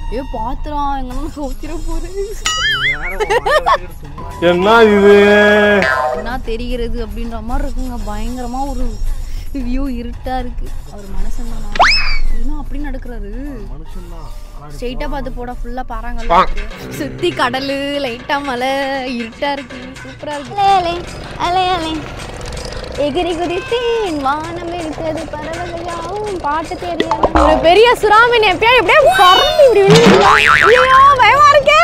ஏ பாத்துறா எங்கன்னா கவுத்திர போறேன் என்ன இது என்ன தெரிகிறது அப்படின்ற மாதிரி இருக்குங்க பயங்கரமா ஒரு வியூ இருட்டா இருக்கு அவர் மனசன் தானா என்ன அப்படி நடக்கிறாரு ஸ்ட்ரெயிட்டா பார்த்து போட ஃபுல்லா பாறாங்கல்ல இருக்கு. சுத்தி கடலு லைட்டா மலை இருட்டா இருக்கு சூப்பரா இருக்கு அலே அலே அலே எகிரி குதித்தேன் வானம் இருக்கிறது பறவையாவும் பாட்டு தெரியல ஒரு பெரிய சுறாமீன் எப்படியா எப்படியே பறந்து இப்படி விழுந்துருவா. ஐயோ பயமா இருக்கே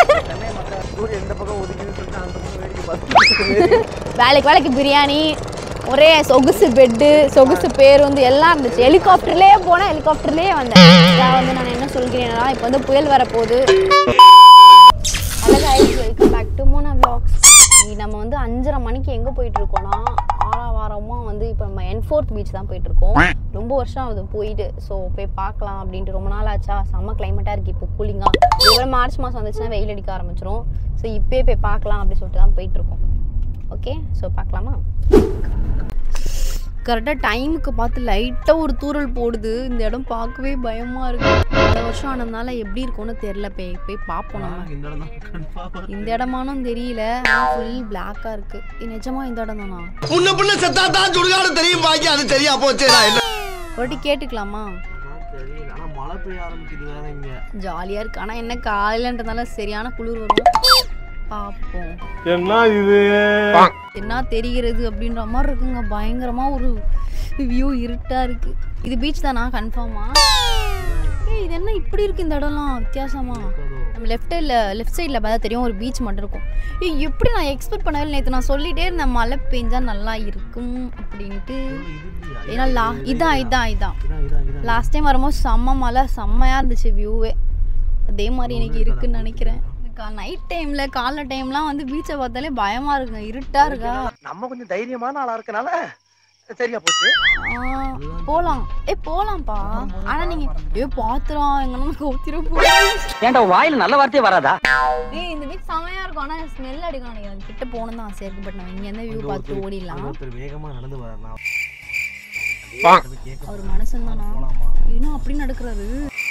வேலைக்கு வேலைக்கு பிரியாணி ஒரே சொகுசு பெட்டு சொகுசு பேர் வந்து எல்லாம் இருந்துச்சு ஹெலிகாப்டர்லேயே போனேன் ஹெலிகாப்டர்லேயே வந்தேன் இதான் வந்து நான் என்ன சொல்கிறேன்னா இப்போ வந்து புயல் வரப்போகுது hello guys welcome back to Mona vlogs இன்னைக்கு நம்ம வந்து அஞ்சரை மணிக்கு எங்கே போயிட்டு இருக்கோம்னா ஆறா வாரமாக வந்து இப்போ நம்ம என்ஃபோர்த் பீச் தான் போயிட்டு இருக்கோம் ரொம்ப வருஷம் அது போயிட்டு ஸோ போய் பார்க்கலாம் அப்படின்ட்டு ரொம்ப நாள் ஆச்சா செம்ம கிளைமேட்டாக இருக்குது இப்போ கூலிங்காக இதுவரை மார்ச் மாதம் வந்துச்சுன்னா வெயில் அடிக்க ஆரம்பிச்சிரும் ஸோ இப்போயே போய் பார்க்கலாம் அப்படின்னு சொல்லிட்டு தான் போயிட்டு இருக்கோம் ஓகே ஸோ பார்க்கலாமா கரெக்டாக டைமுக்கு பார்த்து லைட்டாக ஒரு தூறல் போடுது இந்த இடம் பார்க்கவே பயமாக இருக்கு பல வருஷம் ஆனதுனால எப்படி இருக்கும்னு தெரில போய் போய் பார்ப்போம் நம்ம இந்த இடமானும் தெரியல ஃபுல் பிளாக்காக இருக்கு இது நிஜமா இந்த இடம் தானா முன்ன பின்ன செத்தா தான் சுடுகாடு தெரியும் பாக்கி அது தெரியா போச்சு நான் என்ன ஒரு வாட்டி கேட்டுக்கலாமா தெரியல ஆனா மழை பெய்ய ஆரம்பிக்குது வேற இங்க ஜாலியாக இருக்கு ஆனால் என்ன காலையிலன்றதுனால சரியான குளிர் வரும் பார்ப்போம் என்ன இது என்ன தெரிகிறது அப்படின்ற மாதிரி இருக்குங்க பயங்கரமா ஒரு வியூ இருட்டா இருக்கு இது பீச் தானா கன்ஃபார்மா ஏய் இது என்ன இப்படி இருக்கு இந்த இடம்லாம் வித்தியாசமா நம்ம லெஃப்ட் இல்லை லெஃப்ட் சைடில் பார்த்தா தெரியும் ஒரு பீச் மட்டும் இருக்கும் ஏய் எப்படி நான் எக்ஸ்பெக்ட் பண்ணவே நேற்று நான் சொல்லிட்டே இருந்தேன் மழை பெஞ்சா நல்லா இருக்கும் அப்படின்ட்டு ஏன்னா லா இதான் இதான் இதான் லாஸ்ட் டைம் வரும்போது செம்ம மழை செம்மையாக இருந்துச்சு வியூவே அதே மாதிரி எனக்கு இருக்குன்னு நினைக்கிறேன் நைட் டைமில் காலைல டைம்லாம் வந்து பீச்சை பார்த்தாலே பயமாக இருக்குங்க இருட்டாக இருக்கா நம்ம கொஞ்சம் தைரியமான ஆளா இருக்கனால சரியா போச்சு ஆ, போலாம் ஏ போலாம்ப்பா ஆனா நீங்க ஏ பாத்துறோம் எங்கன்னா கவுத்திர போறேன் ஏன்டா வாயில நல்ல வார்த்தையே வராதா ஏய் இந்த வீக் செமையா இருக்கும் ஆனா ஸ்மெல் அடிக்கும் நினைக்கிறேன் கிட்ட போகணும் தான் ஆசையா இருக்கு பட் நம்ம இங்க இருந்து வியூ பார்த்து ஓடிடலாம் ஒருத்தர் வேகமா நடந்து வர நான் அவர் மனசன் தானா இன்னும் அப்படி நடக்கிறாரு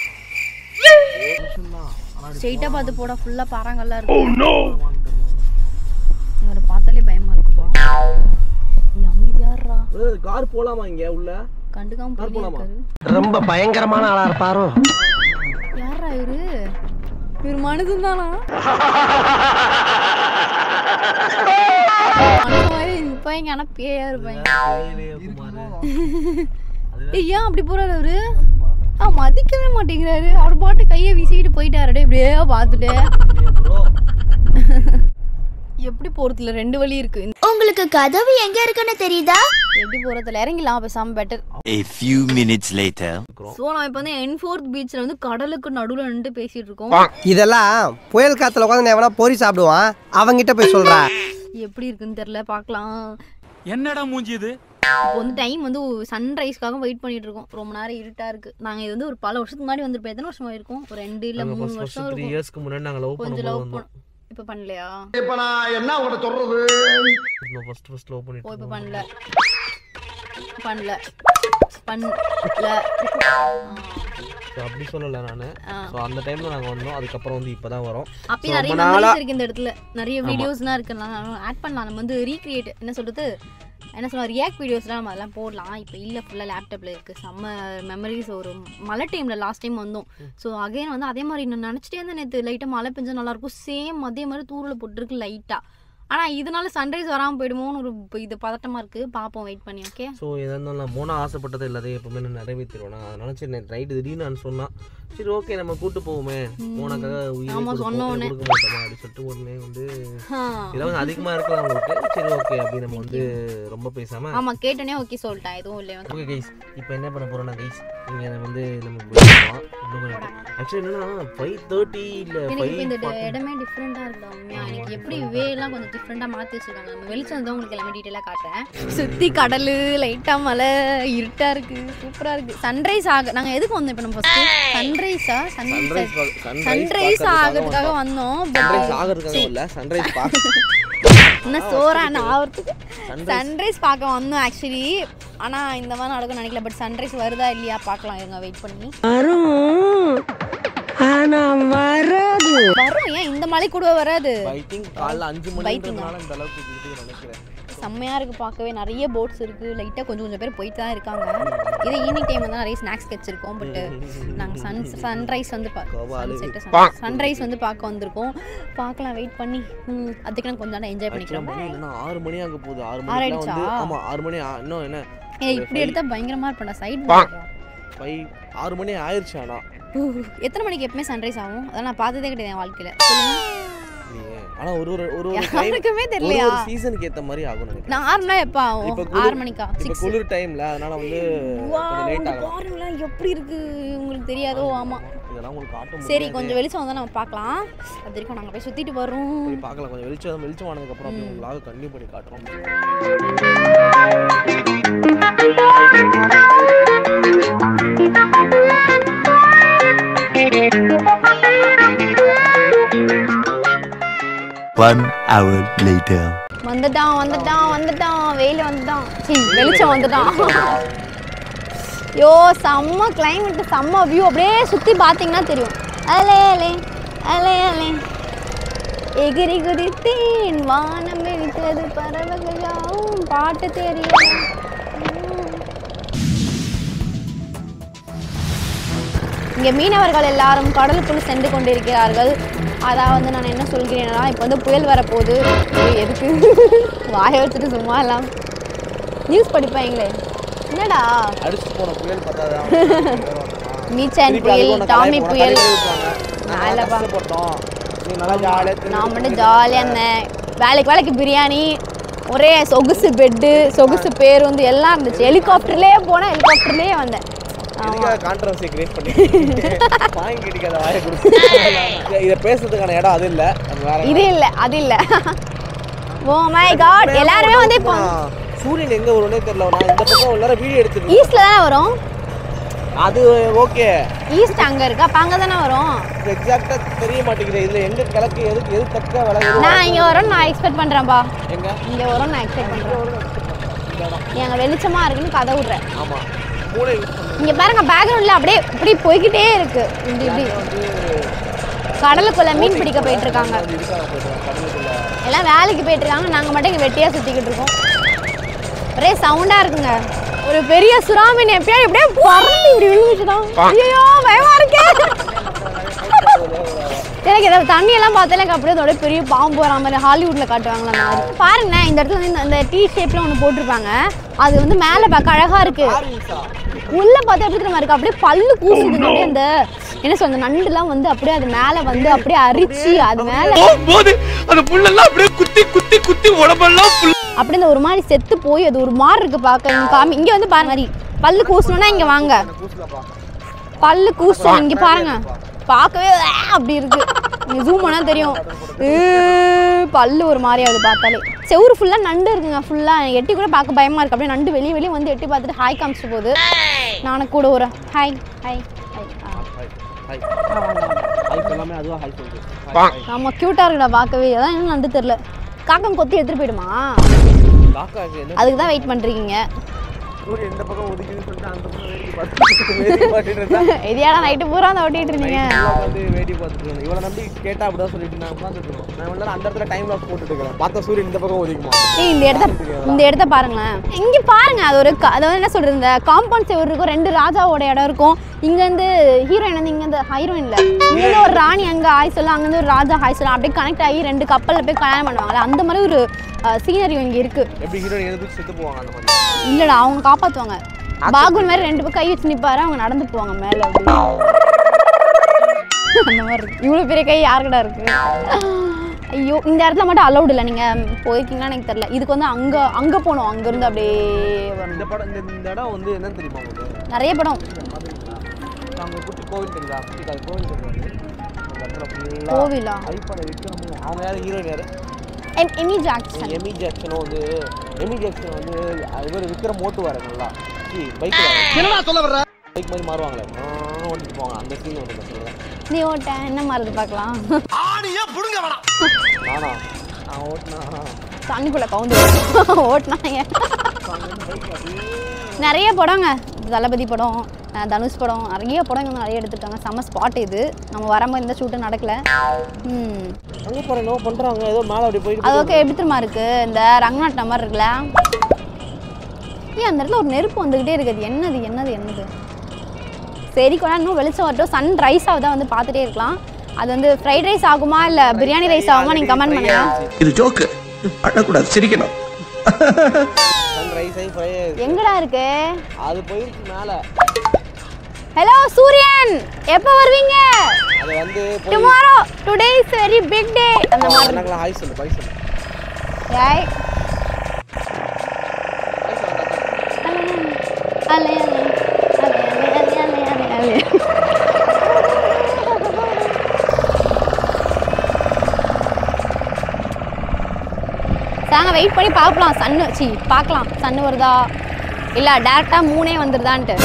ஸ்ட்ரெயிட்டா பார்த்து போட ஃபுல்லா பாறாங்கல்ல இருக்கு இவரை பார்த்தாலே பயமா இருக்குப்பா ஏய் அமைதியாடுறா கார் போலாமா இங்க உள்ள கண்டுக்காம போயிட்டே இருக்காரு ரொம்ப பயங்கரமான ஆளா இருப்பாரோ யாரா இவரு இவர் மனுஷன் தானா இப்ப எங்க ஆனா பேயா இருப்பாங்க ஏய், ஏன் அப்படி போறாரு அவரு ஆ மதிக்கவே மாட்டேங்கிறாரு அவர் பாட்டு கையை வீசிக்கிட்டு போயிட்டாரு இப்படியே பார்த்துட்டு எப்படி போறதுல ரெண்டு வழி இருக்கு உங்களுக்கு கதவு எங்க இருக்குன்னு தெரியுதா எப்படி போறதுல இறங்கிலாம் பேசாம better A few minutes later. So நம்ம இப்போ வந்து என்ஃபோர்த் பீச்ல வந்து கடலுக்கு நடுவில் நின்று பேசிட்டு இருக்கோம் இதெல்லாம் புயல் காத்துல உட்காந்து எவனா பொறி சாப்பிடுவான் அவங்கிட்ட போய் சொல்றா எப்படி இருக்குன்னு தெரியல பார்க்கலாம் என்னடா மூஞ்சி இது இப்போ வந்து டைம் வந்து சன்ரைஸ்க்காக வெயிட் பண்ணிட்டு இருக்கோம் ரொம்ப நேரம் இருட்டா இருக்கு நாங்க இது வந்து ஒரு பல வருஷத்துக்கு முன்னாடி வந்திருப்போம் எத்தனை வருஷமா இருக்கும் ஒரு ரெண்டு இல்ல மூணு வருஷம் த்ரீ இருக்கும் இயர்ஸ்க்கு முன்னாடி நாங்க லவ் கொஞ்சம் லவ் பண்ணும்போது பண்ணோம் இப்போ பண்ணலையா இப்ப நான் என்ன உங்கள்ட்ட சொல்றது வந்தோம் ஃபர்ஸ்ட் ஃபர்ஸ்ட் லவ் ஓ பண்ணிட்டு இப்போ இருந்தோம். பண்ணல பண்ணல பண்ணல So, அப்படி சொல்லல நானு ஆ. ஸோ அந்த டைம்ல நாங்க வந்தோம் அதுக்கப்புறம் வந்து இப்பதான் வரோம் அப்பயும் So, நிறைய ரொம்ப நாளா- மெமரிஸ் இருக்கு இந்த இடத்துல நிறைய வீடியோஸ்லாம் இருக்கு நான் ஆட் பண்ணலாம் நம்ம வந்து ரீக்ரியேட் என்ன சொல்றது என்ன சொல்லுவோம் ரியாக்ட் வீடியோஸ்லாம் நம்ம அதெல்லாம் போடலாம் இப்போ இல்லை ஃபுல்லாக லேப்டாப்பில் இருக்குது செம்ம மெமரிஸ் ஒரு மழை டைமில் லாஸ்ட் டைம் வந்தோம் ஸோ அகைன் வந்து அதே மாதிரி நான் நினச்சிட்டே இருந்தேன் நேற்று லைட்டாக மழை பெஞ்சா நல்லாயிருக்கும் சேம் அதே மாதிரி தூரில் போட்டுருக்கு லைட்டாக ஆனால் இதனால சன்ரைஸ் வராமல் போயிடுமோன்னு ஒரு இப்போ இது பதட்டமாக இருக்குது பார்ப்போம் வெயிட் பண்ணி ஓகே ஸோ எதாக இருந்தாலும் நான் மோனா ஆசைப்பட்டது எல்லாத்தையும் எப்பவுமே நான் நிறைவேற்றிடுவேன் நான் அதனால சரி நான் ரைட்டு திடீர்னு நான் சொன்னான் சரி ஓகே நம்ம கூட்டு போவோமே மோனாக்காக உயிரை ஆமா, கொடுப்போம், சொன்ன உடனே. கொடுக்க மாட்டோமா அப்படின்னு சொல்லிட்டு உடனே வந்து இதெல்லாம் வந்து அதிகமாக இருக்கலாம் உங்களுக்கு சரி ஓகே அப்படி நம்ம வந்து ரொம்ப பேசாமல் ஆமாம் கேட்டோன்னே ஓகே சொல்லிட்டேன் எதுவும் இல்லை ஓகே கைஸ் இப்போ என்ன பண்ண போறோம்னா கைஸ் நீங்கள் வந்து நம்ம ஆக்சுவலி என்னன்னா ஃபைவ் தேர்ட்டி இல்லை எனக்கு இப்போ இந்த ஃபைவ் இடமே டிஃப்ரெண்ட்டாக இருக்குடா உண்மையாக எனக்கு எப்படி வே எல்லாம் கொஞ்சம் டிஃப்ரெண்ட்டாக மாற்றி வச்சிருக்காங்க நம்ம வெளிச்சம் தான் உங்களுக்கு எல்லாமே டீட்டெயிலாக காட்டுறேன் சுற்றி கடல் லைட்டாக மலை இருட்டாக இருக்குது சூப்பராக இருக்குது சன்ரைஸ் ஆக நாங்கள் எதுக்கு வந்தோம் இப்போ நம்ம ஃபஸ்ட்டு சன்ரைஸா சன்ரைஸ் சன்ரைஸ் ஆகிறதுக்காக வந்தோம் சன்ரைஸ் ஆகிறதுக்காக இல்லை சன்ரைஸ் பார்க்க இன்னும் சோறான ஆகிறதுக்கு சன்ரைஸ் பார்க்க வந்தோம் ஆக்சுவலி ஆனால் இந்த மாதிரி நடக்கும் நினைக்கல பட் சன்ரைஸ் வருதா இல்லையா பார்க்கலாம் இருங்க வெயிட் பண்ணி ஆனா வரும் ஏன் இந்த மலை கூட வராது ஐ திங்க் காலைல அஞ்சு Biting-ஆ? மணின்றதுனால இந்த அளவுக்கு இருக்குதுன்னு நினைக்கிறேன் செம்மையா இருக்கு பார்க்கவே நிறைய போட்ஸ் இருக்கு லைட்டா கொஞ்சம் கொஞ்சம் பேர் போயிட்டு தான் இருக்காங்க இது ஈவினிங் டைம் வந்து நிறைய ஸ்நாக்ஸ் வச்சிருக்கோம் பட் நாங்க சன் சன்ரைஸ் வந்து கோபாலு. சன்ரைஸ் வந்து பார்க்க வந்திருக்கோம் பார்க்கலாம் வெயிட் பண்ணி ம், அதுக்கு நான் கொஞ்சம் என்ஜாய் ஆக்சுவலாக பண்ணிக்கிறோம் மணி இல்லைன்னா ஆறு மணி அங்கே போகுது ஆறு ஆறு மணிக்கெல்லாம் ஆயிடுச்சா? வந்து ஆமா ஆறு மணி ஆ- இன்னும் என்ன ஏய் இப்படி எடுத்தா பயங்கரமா இருப்பேன்டா சைடு ஃபைவ் ஆறு மணி ஆயிடுச்சு ஆனா எத்தனை மணிக்கு எப்பவுமே சன்ரைஸ் ஆகும் அதெல்லாம் நான் பார்த்ததே கிடையாது என் வாழ்க்கையில சொல்லுங்க நீ- ஆனா ஒரு ஒரு ஒரு ஒரு time- யாருக்குமே ஒரு தெரியலையா ஒரு சீசனுக்கு ஏத்த மாதிரி ஆகும் நினைக்கிறேன் நார்மலா எப்போ ஆகும் இப்ப ஆறு குளிர் மணிக்கா இப்போ சிக்ஸ் குளிர் டைம்ல அதனால வந்து கொஞ்சம் லேட் ஆகலாம் பாருங்களேன் எப்படி இருக்கு உங்களுக்கு தெரியாதோ ஆமா இதெல்லாம் உங்களுக்கு காட்ட சரி முடியாது. கொஞ்சம் வெளிச்சம் வந்தா நம்ம பார்க்கலாம் அது வரைக்கும் நாங்க போய் சுத்திட்டு வரோம் போய் பார்க்கலாம் கொஞ்சம் வெளிச்சம் வெளிச்சம் ஆனதுக்கு அப்புறம் அப்படியே உங்களுக்கு கண்டினியூ பண்ணி காட்டுறோம் One hour later. வந்துட்டான் வந்துட்டான் வந்துட்டான் வெயில வந்துட்டான் சீ வெளிச்சம் வந்துட்டான் யோ செம்ம கிளைமேட் செம்ம வியூ அப்படியே சுத்தி பாத்தீங்கன்னா தெரியும் அலே அலே அலே அலே எகிரி குதித்தேன் வானம் வெடித்தது பறவைகள் யாவும் பாட்டு தெரியும் உம். இங்கே மீனவர்கள் எல்லாரும் கடலுக்குள் சென்று கொண்டிருக்கிறார்கள் அதான் வந்து நான் என்ன சொல்கிறேன்னா இப்போ வந்து புயல் வரப்போகுது ஏய், எதுக்கு வாய வச்சுட்டு சும்மா எல்லாம் நியூஸ் படிப்பாங்களே என்னடா அடிச்சு போன புயல் பார்த்தாதான் மீச்சன் புயல் டாமி புயல் நாலப்பா. போட்டோம் நீ நல்லா ஜாலியாக நான் மட்டும் ஜாலியாக இருந்தேன் வேலைக்கு வேலைக்கு பிரியாணி ஒரே சொகுசு பெட்டு சொகுசு பேர் வந்து எல்லாம் இருந்துச்சு ஹெலிகாப்டர்லேயே போனேன் ஹெலிகாப்டர்லேயே வந்தேன் ஆமாம் கான்ட்ரவர்சி கிரியேட் பண்ணி வாங்கி கிடைக்காத வாயை கொடுத்து இதை பேசுறதுக்கான இடம் அது இல்ல அது வேற இது இல்லை அது இல்லை ஓ மை காட் எல்லாருமே வந்து இப்போ நான் சூரியன் எங்க வரும்னே தெரியல நான் இந்த பக்கம் எல்லாரும் வீடியோ எடுத்துட்டு ஈஸ்ட்ல தானே வரும் அது ஓகே ஈஸ்ட் அங்கே இருக்கு அப்போ அங்கே தானே வரும் எக்ஸாக்டா தெரிய மாட்டேங்குது இதுல எங்க கிழக்கு எதுக்கு எது தக்க விலகுது நான் இங்கே வரும்னு நான் எக்ஸ்பெக்ட் பண்ணுறேன்ப்பா எங்க இங்கே வரும்னு நான் எக்ஸ்பெக்ட் பண்ணுறேன் எங்க வெளிச்சமாக இருக்குன்னு கதை விட்றேன் ஆமா மூளை யூஸ் பண்ணி இங்கே பாருங்க பேக்ரவுண்டில் அப்படியே இப்படி போய்கிட்டே இருக்கு இப்படி இப்படி வந்து கடலுக்குள்ள மீன் பிடிக்க போயிட்டு இருக்காங்க வந்து இதுக்காக போயிட்டு கடலுக்குள்ள எல்லாம் வேலைக்கு போயிட்டு இருக்காங்க நாங்கள் மட்டும் இங்கே வெட்டியாக சுற்றிக்கிட்டு இருக்கோம் ஒரே சவுண்டாக இருக்குங்க ஒரு பெரிய சுறாமீன் எப்படியா இப்படியே பறந்து இப்படி விழுந்துச்சுதான் ஐயோ பயமா இருக்கே எனக்கு ஏதாவது தண்ணி எல்லாம் பார்த்தா எனக்கு அப்படியே அதோட பெரிய பாம்பு வர மாதிரி ஹாலிவுட்ல காட்டுவாங்களா அந்த மாதிரி பாருங்க இந்த இடத்துல வந்து இந்த- இந்த டீ ஷேப்ல ஒன்று போட்டிருப்பாங்க அது வந்து மேலே பார்க்க அழகா இருக்கு உள்ள பார்த்தா எப்படி தெரியுமா இருக்கு அப்படியே பல்லு கூசுதுங்க அப்படியே அந்த என்ன சொல்ற நண்டுலாம் வந்து அப்படியே அது மேல வந்து அப்படியே அரிச்சு அது மேல போது அந்த புல்லெல்லாம் அப்படியே குத்தி குத்தி குத்தி உடம்பெல்லாம் புல் அப்படியே இந்த ஒரு மாதிரி செத்து போய் அது ஒரு மாதிரி இருக்கு பார்க்க இங்க காமி இங்க வந்து பாருங்க மாதிரி பல்லு கூசணும்னா இங்க வாங்க பல்லு கூசும் இங்க பாருங்க பார்க்கவே ஆ அப்படி இருக்கு நீங்க ஜூம் பண்ணா தெரியும் ஏ, பல்லு ஒரு மாதிரி அது பார்த்தாலே செவுரு ஃபுல்லா நண்டு இருக்குங்க ஃபுல்லா எட்டி கூட பார்க்க பயமா இருக்கு அப்படியே நண்டு வெளியே வெளியே வந்து எட்டி பார்த்துட்டு ஹாய் காமிச்சிட்டு போகுது நானும் கூட ஒரு hi hi hi hi hi hi எல்லாமே அதுவா ஹாய் சொல்லுது ஆமா க்யூட்டா இருக்குடா பார்க்கவே அதான் என்ன நண்டு தெரியல காக்கம் கொத்தி எடுத்துட்டு போயிடுமா காக்கா என்ன அதுக்கு தான் வெயிட் பண்றீங்க சூரியன் இந்த பக்கம் ஒதுக்கின்னு சொல்லிட்டு அந்த பக்கம் வேடி பார்த்துட்டு வேடி பார்த்துட்டு இருந்தா இதையாடா நைட்டு பூரா அந்த ஓட்டிட்டு இருந்தீங்க நைட்லாம் வந்து வேடி பார்த்துட்டு இருந்தேன் இவளை நம்பி கேட்டா அப்படிதான் சொல்லிட்டு நான் உட்காந்துட்டு இருக்கோம் நான் இவ்வளவு நேரம் அந்த இடத்துல டைம் லாஸ் போட்டுட்டு இருக்கிறேன் பார்த்தா சூரியன் இந்த பக்கம் ஒதுக்குமா ஏய் இந்த இடத்த இந்த இடத்த பாருங்களேன் இங்க பாருங்க அது ஒரு க- அதாவது என்ன சொல்றது இந்த காம்பவுண்ட் செவர் இருக்கும் ரெண்டு ராஜாவோட இடம் இருக்கும் இங்க இருந்து ஹீரோயின் வந்து இங்க இருந்து ஹீரோயின் இல்ல இங்க இருந்து ஒரு ராணி அங்க ஹாய் சொல்ல அங்க இருந்து ஒரு ராஜா ஹாய் சொல்ல அப்படியே கனெக்ட் ஆகி ரெண்டு கப்பல்ல போய் கல்யாணம் பண்ணுவாங்கல்ல அந்த மாதிரி ஒரு சீனரி இங்க இருக்கு எப்படி ஹீரோயின் எதுக்கு செத்து போவாங்க அந்த மாதிரி இல்லடா அவங்க காப்பாத்துவாங்க பாகுன் மாதிரி ரெண்டு பேரும் கை வச்சு நிப்பாரு அவங்க நடந்து போவாங்க மேல அப்படி. அந்த மாதிரி இருக்கு இவ்வளவு பெரிய கை யாருக்கிட்ட இருக்கு ஐயோ இந்த இடத்துல மட்டும் அலௌட் இல்லை நீங்க போயிருக்கீங்கன்னா எனக்கு தெரியல இதுக்கு வந்து அங்க அங்க போகணும் அங்க இருந்து அப்படியே வரணும் இந்த படம் இந்த இந்த இடம் வந்து என்னன்னு தெரியுமா உங்களுக்கு நிறைய படம் அங்கே குட்டி கோவில் தெரியுதா குட்டி கால் கோவில் தெரியுது அந்த இடத்துல ஃபுல்லாக கோவிலா ஐப்பட விக்ரமும் அவங்க யார் ஹீரோயின் யார் எம் எமி ஜாக்சன் எமி ஜாக்சனும் வந்து எமி ஜாக்சன் வந்து இவர் விக்ரம் ஓட்டுவார் நல்லா பைக் என்னடா சொல்ல வர்ற பைக் மாதிரி மாறுவாங்களே ஆ, ஓட்டிட்டு போவாங்க அந்த சீன் ஒன்று சொல்லுவேன் நீ ஓட்ட என்ன மாறுது பார்க்கலாம் ஆணியே புடுங்க வேணாம் நானா நான் ஓட்டினா தண்ணிக்குள்ள கவுந்து ஓட்டினாங்க நிறைய படங்க தளபதி படம் அஹ் தனுஷ் படம் நிறைய படம் இங்கே வந்து நிறைய எடுத்திருக்காங்க செம்ம ஸ்பாட் இது நம்ம வரும்போது எந்த ஷூட்டும் நடக்கல ம் அங்கே பாரு என்ன பண்ணுறாங்க ஏதோ மேலே அப்படி போயிட்டு அது ஓகே எப்படி தெரியுமா இருக்கு இந்த ரங்கநாட்டின மாதிரி இருக்குல்ல ஏன் அந்த இடத்துல ஒரு நெருப்பு வந்துக்கிட்டே இருக்குது என்னது என்னது என்னது சரி கூட இன்னும் வெளிச்சம் வரட்டும் சன் ரைஸ் ஆகுதா வந்து பார்த்துட்டே இருக்கலாம் அது வந்து ஃப்ரைட் ரைஸ் ஆகுமா இல்லை பிரியாணி ரைஸ் ஆகுமா நீங்கள் கமெண்ட் பண்ணுங்க இது ஜோக்கு அழக்கூடாது சிரிக்கணும் சன் ரைஸ் ஆகி ஃப்ரை எங்கடா இருக்கு அது போயிருக்கு மேலே ஹலோ சூரியன் எப்போ வருவீங்க அது வந்து போய் tomorrow today is very big day அந்த மாதிரி என்னங்களா ஹாய் சொல்லு பாய் சொல்லு ஏய் ஹாய் சொல்லு தாத்தா. அலே அலே அலே அலே அலே அலே அலே சாங்க வெயிட் பண்ணி பார்க்கலாம் சன்னு சி பார்க்கலாம் சன்னு வருதா இல்லை டேரெக்டாக மூணே வந்துருதான்ட்டு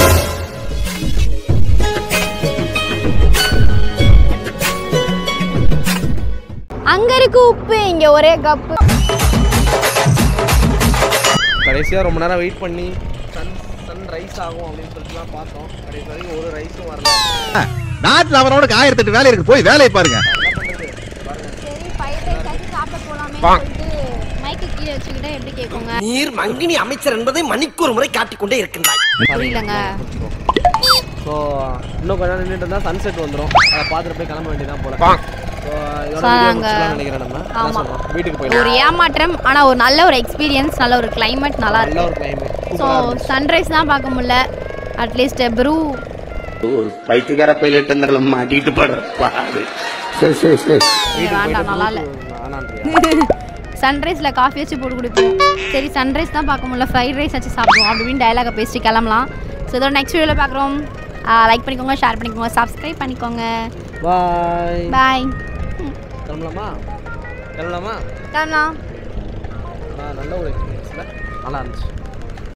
அங்க இருக்கு உப்பு இங்க ஒரே கப்பு கடைசியாக ரொம்ப நேரம் வெயிட் பண்ணி சன் சன் ரைஸ் ஆகும் அப்படின்னு சொல்லிட்டுலாம் பார்த்தோம் கடைசி வரைக்கும் ஒரு ரைஸும் வரல நாட்டுல அவனோட ஆயிரத்தி வேலை இருக்கு போய் வேலையை பாருங்க சரி ஃப்ரைட் ரைஸ் ஆச்சு சாப்பிட போலாமே சொல்லிட்டு மைக்கு கீழே வச்சுக்கிட்டா எப்படி கேட்குங்க நீர் மங்கினி அமைச்சர் என்பதை மணிக்கு ஒரு முறை காட்டிக்கொண்டே இருக்கின்றாய் புரியலங்க ஸோ இன்னும் கொஞ்ச நேரம் நின்றுட்டு இருந்தால் சன்செட் வந்துடும் அதை பார்த்துட்டு போய் கிளம்ப வேண்டியதான் போல ஸோ இதோட So, video நாங்க- முடிச்சிடலாம்னு நினைக்கிறேன் நம்ம என்ன ஆமா. சொல்றோம்? வீட்டுக்கு போயிடலாம் ஒரு ஏமாற்றம் ஆனா ஒரு நல்ல ஒரு எக்ஸ்பீரியன்ஸ் நல்ல ஒரு கிளைமேட் நல்லா நல்ல இருக்கு ஒரு கிளைமேட் ஸோ சன்ரைஸ் தான் பார்க்க முடியல அட்லீஸ்ட் ப்ரூ ஒரு பைத்தியக்கார பைலட் இருந்தாலும் மாட்டிட்டு படுற பாடு சரி சரி சரி வேண்டாம் நல்லா இல்லை வேணான்றியா சன்ரைஸில் காஃபி வச்சு போட்டு குடிப்போம் சரி சன்ரைஸ் தான் பார்க்க முடியல ஃப்ரைட் ரைஸ் வச்சு சாப்பிடுவோம் அப்படின்னு டயலாக பேசிட்டு கிளம்பலாம் ஸோ இதோட நெக்ஸ்ட் வீடியோவில் பார்க்குறோம் லைக் பண்ணிக்கோங்க ஷேர் பண்ணிக்கோங்க சப்ஸ்கிரைப் பண்ணிக்கோங்க பாய் பாய் கிளம்பலாமா கிளம்பலாமா கிளம்பலாம் ஆ, நல்ல ஒரு எக்ஸ்பீரியன்ஸில் நல்லா இருந்துச்சு